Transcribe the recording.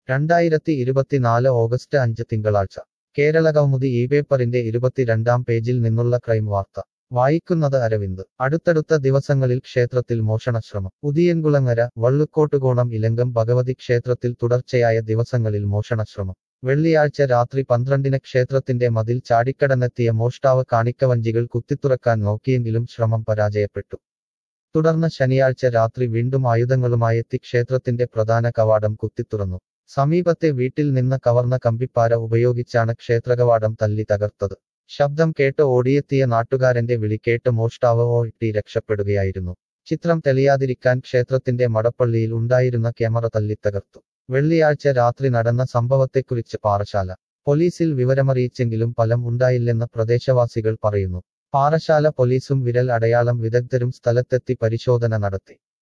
രണ്ടായിരത്തി ഇരുപത്തിനാല് ഓഗസ്റ്റ് അഞ്ച് തിങ്കളാഴ്ച കേരളകൗമുദി ഈ പേപ്പറിന്റെ ഇരുപത്തിരണ്ടാം പേജിൽ നിന്നുള്ള ക്രൈം വാർത്ത വായിക്കുന്നത് അരവിന്ദ് അടുത്തടുത്ത ദിവസങ്ങളിൽ ക്ഷേത്രത്തിൽ മോഷണശ്രമം ഉദിയൻകുളങ്ങര വള്ളുക്കോട്ടുകോണം ഇലങ്കം ഭഗവതി ക്ഷേത്രത്തിൽ തുടർച്ചയായ ദിവസങ്ങളിൽ മോഷണശ്രമം വെള്ളിയാഴ്ച രാത്രി പന്ത്രണ്ടിന് ക്ഷേത്രത്തിന്റെ മതിൽ ചാടിക്കടന്നെത്തിയ മോഷ്ടാവ് കാണിക്കവഞ്ചികൾ കുത്തിത്തുറക്കാൻ നോക്കിയെങ്കിലും ശ്രമം പരാജയപ്പെട്ടു തുടർന്ന് ശനിയാഴ്ച രാത്രി വീണ്ടും ആയുധങ്ങളുമായെത്തി ക്ഷേത്രത്തിന്റെ പ്രധാന കവാടം കുത്തിത്തുറന്നു സമീപത്തെ വീട്ടിൽ നിന്ന് കവർന്ന കമ്പിപ്പാര ഉപയോഗിച്ചാണ് ക്ഷേത്രകവാടം തല്ലി തകർത്തത് ശബ്ദം കേട്ട് ഓടിയെത്തിയ നാട്ടുകാരന്റെ വിളി കേട്ട് മോഷ്ടാവ് ഓട്ടി രക്ഷപ്പെടുകയായിരുന്നു ചിത്രം തെളിയാതിരിക്കാൻ ക്ഷേത്രത്തിന്റെ മടപ്പള്ളിയിൽ ഉണ്ടായിരുന്ന ക്യാമറ തല്ലിത്തകർത്തു വെള്ളിയാഴ്ച രാത്രി നടന്ന സംഭവത്തെക്കുറിച്ച് പാറശാല പോലീസിൽ വിവരമറിയിച്ചെങ്കിലും ഫലം ഉണ്ടായില്ലെന്ന് പ്രദേശവാസികൾ പറയുന്നു പാറശാല പോലീസും വിരൽ അടയാളം വിദഗ്ധരും സ്ഥലത്തെത്തി പരിശോധന നടത്തി